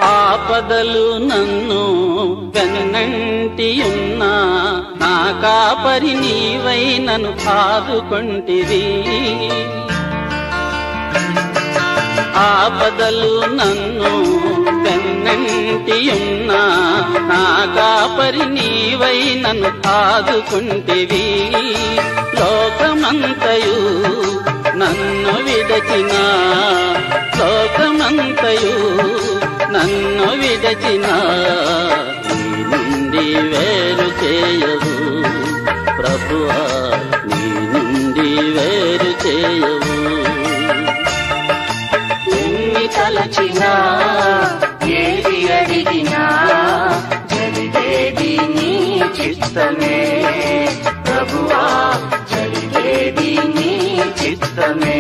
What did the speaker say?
ఆపదలు నన్ను వెన్నంటి ఉన్నా నా కాపరి నీవై నన్ను ఆదుకొంటివి ఆపదలు నన్ను వెన్నంటి ఉన్నా నా కాపరి నీవై నన్ను ఆదుకుంటివి లోకమంతయు నన్ను విడచిన లోకమంతయు నన్ను విడచిన నీ నుండి వేరు చేయవు ప్రభువా నీ నుండి వేరు చేయవు ఎన్ని తలచినా ఏది అడిగినా జరిగేది నీ చిత్తమే ప్రభువా జరిగేది నీ చిత్తమే